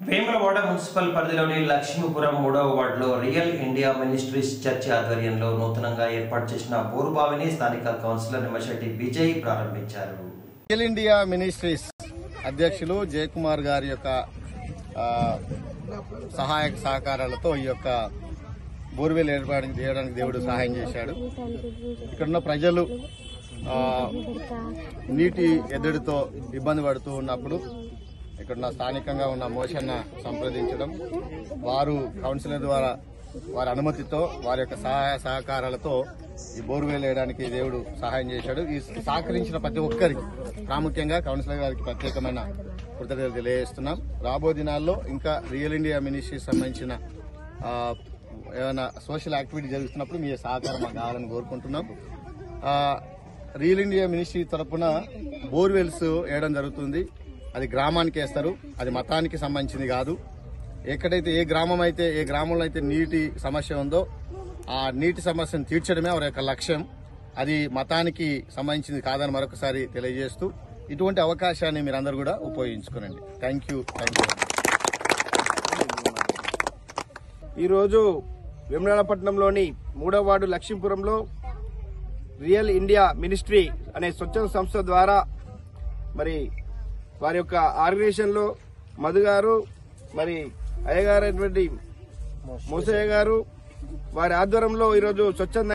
Vemulawada municipal పరిధిలోని లక్ష్మీపురం మూడవ వార్డులో రియల్ ఇండియా మినిస్ట్రీస్ చర్చ్ ఆధ్వర్యంలో నూతనంగా ఏర్పాటు చేసిన బోరుబావిని స్థానిక కౌన్సిలర్ నిమ్మశెట్టి విజయ్ ప్రారంభించారు రియల్ ఇండియా మినిస్ట్రీస్ అధ్యక్షులు జయకుమార్ గారి యొక్క ఆ, సహాయక సహకారాలతో ఈ యొక్క బోర్వెల్ ఏర్పాటు చేయడానికి దేవుడు సహాయం చేశాడు ఇక్కడున్న ప్రజలు ఆ, నీటి ఎద్దడితో ఇబ్బంది పడుతూ ఉన్నప్పుడు ఇక్కడున్న స్థానికంగా ఉన్న మోషన్న సంప్రదించడం వారు కౌన్సిలర్ ద్వారా వారి అనుమతితో వారి యొక్క సహాయ సహకారాలతో ఈ బోర్వెల్ వేయడానికి దేవుడు సహాయం చేశాడు ఈ సహకరించిన ప్రతి ఒక్కరికి ప్రాముఖ్యంగా కౌన్సిలర్ గారికి ప్రత్యేకమైన కృతజ్ఞతలు తెలియజేస్తున్నాం రాబో దినాల్లో ఇంకా రియల్ ఇండియా మినిస్ట్రీ సంబంధించిన ఆ, ఏమైనా సోషల్ యాక్టివిటీ జరుగుతున్నప్పుడు మీ సహకారం మాకు కావాలని కోరుకుంటున్నాం ఆ, రియల్ ఇండియా మినిస్ట్రీ తరపున బోర్వెల్స్ వేయడం జరుగుతుంది అది గ్రామానికి వేస్తారు అది మతానికి సంబంధించింది కాదు ఎక్కడైతే ఏ గ్రామం అయితే ఏ గ్రామంలో అయితే నీటి సమస్య ఉందో ఆ నీటి సమస్యను తీర్చడమే వారి యొక్క లక్ష్యం అది మతానికి సంబంధించింది కాదని మరొకసారి తెలియజేస్తూ ఇటువంటి అవకాశాన్ని మీరందరూ కూడా ఉపయోగించుకోనండి థ్యాంక్ యూ థ్యాంక్ యూ ఈరోజు వేములపట్నంలోని మూడవ వార్డు లక్ష్మీపురంలో రియల్ ఇండియా మినిస్ట్రీ అనే స్వచ్ఛంద సంస్థ ద్వారా మరి వారి యొక్క ఆర్గనైజేషన్ లో మధు గారు మరి అయ్యగారైనటువంటి మూసయ్య గారు వారి ఆధ్వర్యంలో ఈరోజు స్వచ్ఛంద